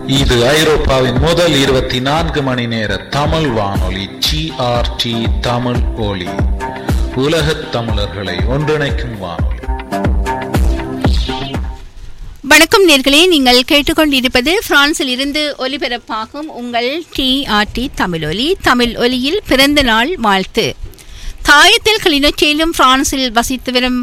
இது ஐரோப்பாவின் முதல் இருபத்தி நான்கு மணி நேர தமிழ் வானொலி ஜிஆர்டி தமிழ் ஒலி உலகத் தமிழர்களை ஒன்றிணைக்கும் வானொலி வணக்கம் நேர்களே நீங்கள் கேட்டுக்கொண்டிருப்பது பிரான்சில் இருந்து ஒலிபரப்பாகும் உங்கள் டிஆர்டி தமிழொலி தமிழ் ஒலியில் பிறந்த நாள் வாழ்த்து தாயத்தில் கிளிநொச்சியிலும் பிரான்சில் வசித்து வரும்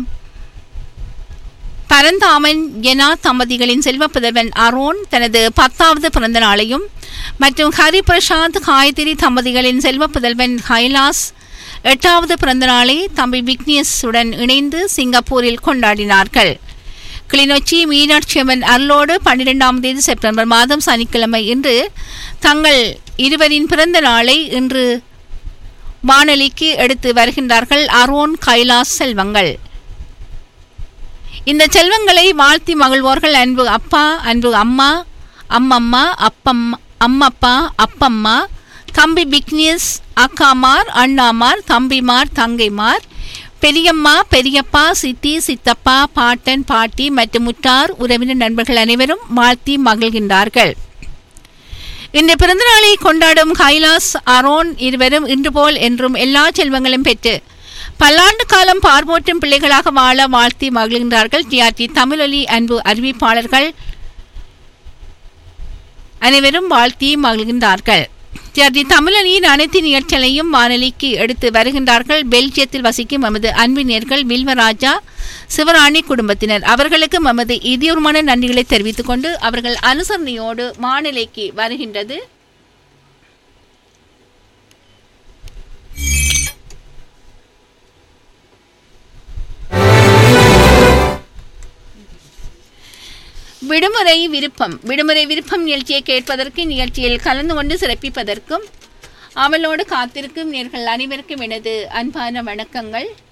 பரந்தாமன் எனா தம்பதிகளின் செல்வ புதல்வன் அரோன் தனது பத்தாவது பிறந்த நாளையும் மற்றும் ஹரிபிரசாத் காயத்ரி தம்பதிகளின் செல்வ புதல்வன் கைலாஸ் எட்டாவது பிறந்த நாளை தம்பி விக்னேஷுடன் இணைந்து சிங்கப்பூரில் கொண்டாடினார்கள் கிளிநொச்சி மீனாட்சி அம்மன் அருளோடு பன்னிரெண்டாம் தேதி செப்டம்பர் மாதம் சனிக்கிழமை இன்று தங்கள் இருவரின் பிறந்த நாளை இன்று வானொலிக்கு எடுத்து வருகின்றார்கள் அரோன் கைலாஸ் செல்வங்கள் இந்த செல்வங்களை வாழ்த்தி மகிழ்வோர்கள் அன்பு அப்பா அன்பு அம்மா அம்மம்மா அப்பம் அம்மப்பா அப்பம்மா தம்பி பிக்னியஸ் அக்காமார் அண்ணாமார் தம்பிமார் தங்கைமார் பெரியம்மா பெரியப்பா சித்தி சித்தப்பா பாட்டன் பாட்டி மற்றும் முட்டார் உறவினர் நண்பர்கள் அனைவரும் வாழ்த்தி மகிழ்கின்றார்கள் இந்த பிறந்தநாளை கொண்டாடும் கைலாஸ் அரோன் இருவரும் இன்று போல் என்றும் எல்லா செல்வங்களும் பெற்று பல்லாண்டு காலம் பார்வோற்றும் பிள்ளைகளாக வாழ வாழ்த்தி மகிழ்கின்றார்கள் டிஆர்டி தமிழொலி அன்பு அறிவிப்பாளர்கள் அனைவரும் வாழ்த்தி மகிழ்கின்றார்கள் டிஆர்டி தமிழொலியின் அனைத்து நிகழ்ச்சிகளையும் வானொலிக்கு எடுத்து வருகின்றார்கள் பெல்ஜியத்தில் வசிக்கும் எமது அன்பினியர்கள் வில்வராஜா சிவராணி குடும்பத்தினர் அவர்களுக்கு எமது இதயமான நன்றிகளை தெரிவித்துக் கொண்டு அவர்கள் அனுசரணையோடு வானிலைக்கு வருகின்றது விடுமுறை விருப்பம் விடுமுறை விருப்பம் நிகழ்ச்சியை கேட்பதற்கு நிகழ்ச்சியில் கலந்து கொண்டு சிறப்பிப்பதற்கும் அவளோடு காத்திருக்கும் நேர்கள் அனைவருக்கும் எனது அன்பான வணக்கங்கள்